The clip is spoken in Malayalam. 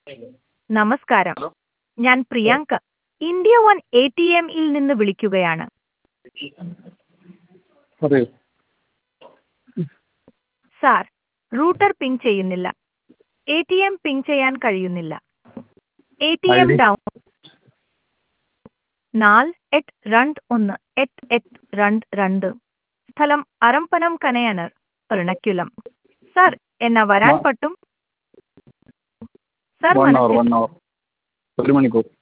നമസ്കാരം ഞാൻ Priyanka India one A T എമ്മിൽ നിന്ന് വിളിക്കുകയാണ് പറയൂ സാർ റൂട്ടർ പിങ് ചെയ്യുന്നില്ല എ ടി എം പിങ് ചെയ്യാൻ കഴിയുന്നില്ല A T M ID? Down നാല് എട്ട് രണ്ട് ഒന്ന് എട്ട് എട്ട് രണ്ട് രണ്ട് സ്ഥലം അരമ്പനം കനയനർ എറണാകുളം സാർ എന്നാ വരാൻ ആ. പറ്റും സാർ വൺ അവർ മനസ്സിൽ വൺ അവർ ഒരു മണിക്കൂർ